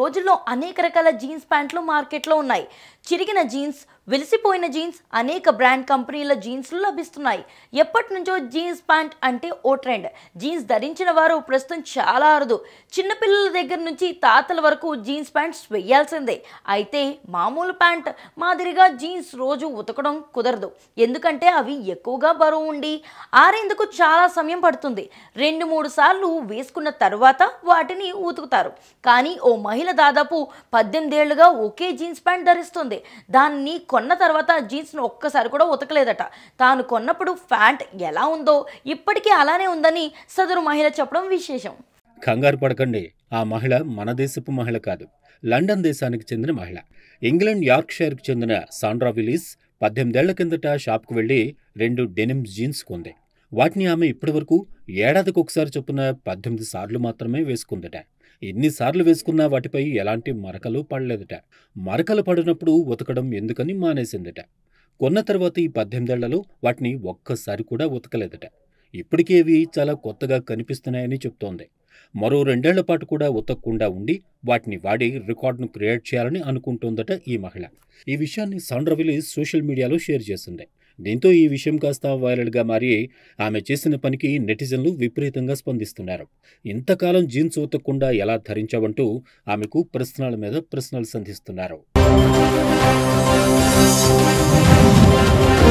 రోజుల్లో అనేక రకాల జీన్స్ ప్యాంట్లు మార్కెట్లో ఉన్నాయి చిరిగిన జీన్స్ వెలిసిపోయిన జీన్స్ అనేక బ్రాండ్ కంపెనీల జీన్స్లు లభిస్తున్నాయి ఎప్పటి నుంచో జీన్స్ ప్యాంట్ అంటే ఓ ట్రెండ్ జీన్స్ ధరించిన వారు ప్రస్తుతం చాలా అరుదు చిన్నపిల్లల దగ్గర నుంచి తాతల వరకు జీన్స్ ప్యాంట్స్ వెయ్యాల్సిందే అయితే మామూలు ప్యాంట్ మాదిరిగా జీన్స్ రోజు ఉతకడం కుదరదు ఎందుకంటే అవి ఎక్కువగా బరువు ఉండి ఆరేందుకు చాలా సమయం పడుతుంది రెండు మూడు సార్లు వేసుకున్న తర్వాత వాటిని ఉతుకుతారు కానీ ఓ మహిళ దాదాపు పద్దెనిమిదేళ్లుగా ఒకే జీన్స్ ప్యాంట్ ధరిస్తుంది దాన్ని కొన్న తర్వాత జీన్స్ను ఒక్కసారి కూడా ఉతకలేదట తాను కొన్నప్పుడు ప్యాంట్ ఎలా ఉందో ఇప్పటికీ అలానే ఉందని సదరు మహిళ చెప్పడం విశేషం కంగారు పడకండి ఆ మహిళ మన దేశపు మహిళ కాదు లండన్ దేశానికి చెందిన మహిళ ఇంగ్లాండ్ యార్క్షైర్కి చెందిన సాండ్రా విలీస్ పద్దెనిమిదేళ్ల కిందట షాప్కు వెళ్లి రెండు డెనిమ్ జీన్స్ కొంది వాటిని ఆమె ఇప్పటివరకు ఏడాదికి ఒకసారి చొప్పున పద్దెనిమిది సార్లు మాత్రమే వేసుకుందట ఎన్నిసార్లు వేసుకున్నా వాటిపై ఎలాంటి మరకలు పడలేదట మరకలు పడినప్పుడు ఉతకడం ఎందుకని మానేసిందట కొన్న తర్వాత ఈ పద్దెనిమిదేళ్లలో వాటిని ఒక్కసారి కూడా ఉతకలేదట ఇప్పటికీ అవి చాలా కొత్తగా కనిపిస్తున్నాయని చెప్తోంది మరో రెండేళ్ల పాటు కూడా ఉతకకుండా ఉండి వాటిని వాడి రికార్డును క్రియేట్ చేయాలని అనుకుంటోందట ఈ మహిళ ఈ విషయాన్ని సాండ్రవిలి సోషల్ మీడియాలో షేర్ చేసింది దీంతో ఈ విషయం కాస్త వైరల్గా మారి ఆమె చేసిన పనికి నెటిజన్లు విపరీతంగా స్పందిస్తున్నారు ఇంతకాలం జీన్స్ ఉతకకుండా ఎలా ధరించావంటూ ఆమెకు ప్రశ్నల మీద ప్రశ్నలు సంధిస్తున్నారు